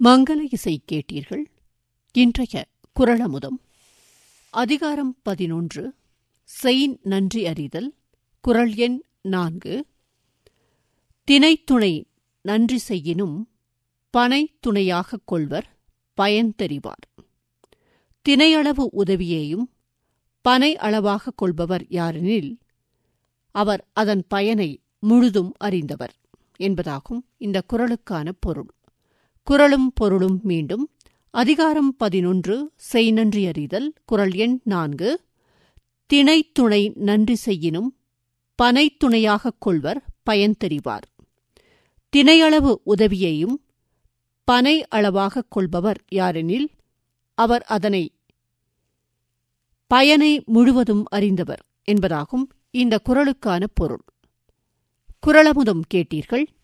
மங்கள இசை கேட்டீர்கள் இன்றைய குரளமுதம் அதிகாரம் பதினொன்று செய் நன்றி அறிதல் குரல் எண் நான்கு தினைத்துணை நன்றி செய்யினும் பனை துணையாகக் கொள்வர் பயன் தெரிவார் தினையளவு உதவியேயும் பனை அளவாகக் கொள்பவர் யாரெனில் அவர் அதன் பயனை முழுதும் அறிந்தவர் என்பதாகும் இந்த குரலுக்கான பொருள் குரலும் பொருளும் மீண்டும் அதிகாரம் பதினொன்று செய் நன்றி அறிதல் குரல் எண் நான்கு தினைத்துணை நன்றி செய்யினும் பனை துணையாகக் கொள்வர் பயன் தெரிவார் தினையளவு உதவியையும் பனை அளவாகக் கொள்பவர் யாரெனில் அவர் அதனை பயனை முழுவதும் அறிந்தவர் என்பதாகும் இந்த குரலுக்கான பொருள் குரலமுதம் கேட்டீர்கள்